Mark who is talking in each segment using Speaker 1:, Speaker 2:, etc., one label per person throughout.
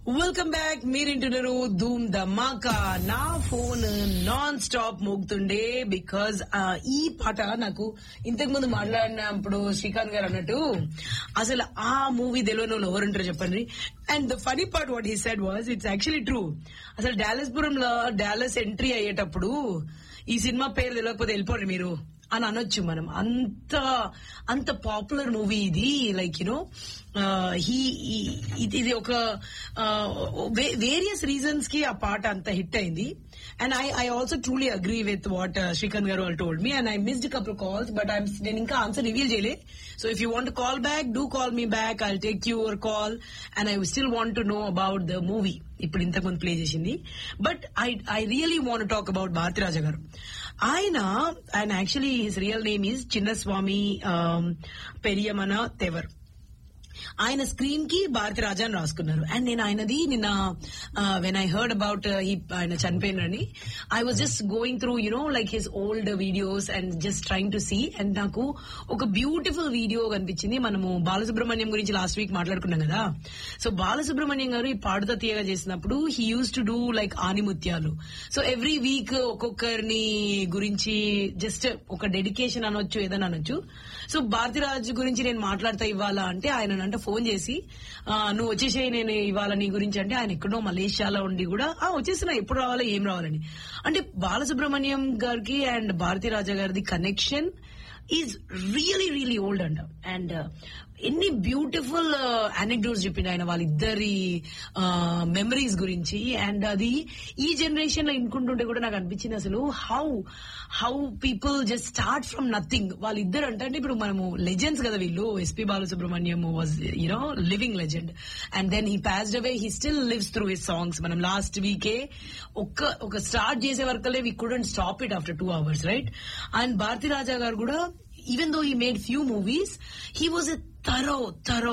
Speaker 1: welcome back మీరింటున్నారు Dhoom Dhamaka నా phone non stop మోగుతుండే because ఈ పాట నాకు ఇంతకు ముందు మాట్లాడినప్పుడు శ్రీకాంత్ గారు అన్నట్టు అసలు ఆ మూవీ తెలియని వాళ్ళు ఎవరుంటారో చెప్పండి and the funny part what he said was it's actually true అసలు డాలస్ పురంలో డాలస్ ఎంట్రీ అయ్యేటప్పుడు ఈ సినిమా పేరు తెలియకపోతే వెళ్ళిపోండి మీరు అని అనొచ్చు మనం అంత అంత పాపులర్ మూవీ ఇది లైక్ యునో హీ ఇది ఒక వేరియస్ రీజన్స్ కి ఆ పాట అంత హిట్ అయింది and I I also truly agree with what Srikanth garu వాళ్ళు told me and I missed couple calls but I నేను ఇంకా ఆన్సర్ రివీల్ చేయలే so if you want call back do call me back I take your call and I still want to know about the movie ఇప్పుడు ఇంతకుముందు play చేసింది but I I really want talk about Bharathiraja garu ఆయన ఆయన actually his real name is Chinnaswamy Periyamaya Thevar ఆయన screen కి భారతి రాజా అని రాసుకున్నారు and నేను ఆయనది నిన్న వెన్ ఐ హర్డ్ అబౌట్ ఆయన చనిపోయినని I was just going through you know like his old videos and just trying to see and నాకు ఒక బ్యూటిఫుల్ వీడియో కనిపించింది మనము బాలసుబ్రహ్మణ్యం గురించి లాస్ట్ వీక్ మాట్లాడుకున్నాం కదా సో బాలసుబ్రహ్మణ్యం గారు ఈ పాడుతా తీయగా చేసినప్పుడు he use to do like ఆనిముత్యాలు సో ఎవ్రీ వీక్ ఒక్కొక్కరిని గురించి జస్ట్ ఒక డెడికేషన్ అనొచ్చు ఏదైనా అనొచ్చు సో భారతిరాజు గురించి నేను మాట్లాడతా ఇవ్వాలా అంటే ఆయన అంటే ఫోన్ చేసి నువ్వు వచ్చేసేయి నేను ఇవాళ నీ గురించి అంటే ఆయన ఎక్కడో మలేషియాలో ఉండి కూడా ఆ వచ్చేసినా ఎప్పుడు రావాలా ఏం రావాలని అంటే బాలసుబ్రహ్మణ్యం గారికి అండ్ భారతీ రాజా గారిది connection is really really old and and ఎన్ని బ్యూటిఫుల్ అనెక్డోట్స్ చెప్పిండు ఆయన వాళ్ళిద్దరి మెమరీస్ గురించి అండ్ అది ఈ జనరేషన్ లో ఇంకుంటుంటే కూడా నాకు అనిపించింది అసలు how how people just start from nothing వాళ్ళిద్దరు అంటే ఇప్పుడు మనము లెజెండ్స్ కదా వీళ్ళు SP Balasubrahmanyam was you know living legend and then he passed away he still lives through his songs మనం లాస్ట్ వీకే ఒక్క ఒక స్టార్ట్ చేసే వరకలే we couldn't stop it after two hours right and Bharathi Raja garu కూడా even though he made few movies he was a thorough thorough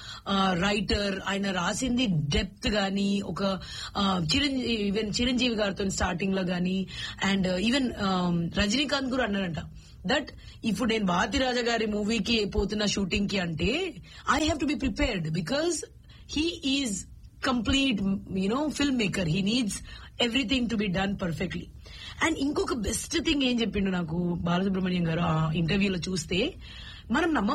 Speaker 1: writer ఆయన రాసింది డెప్త్ గాని ఒక చిరంజీవి ఈవెన్ చిరంజీవి గారితో స్టార్టింగ్ లో గాని అండ్ ఈవెన్ రజనీకాంత్ కూడా అన్నారంట దట్ ఇప్పుడు నేను భారతి రాజా గారి మూవీకి పోతున్న షూటింగ్ కి అంటే I have to be prepared because he is complete you know film maker he needs everything to be done perfectly and ఇంకొక బెస్ట్ థింగ్ ఏం చెప్పిండు నాకు బాలసుబ్రహ్మణ్యం గారు ఆ ఇంటర్వ్యూలో చూస్తే మనం నమ్మ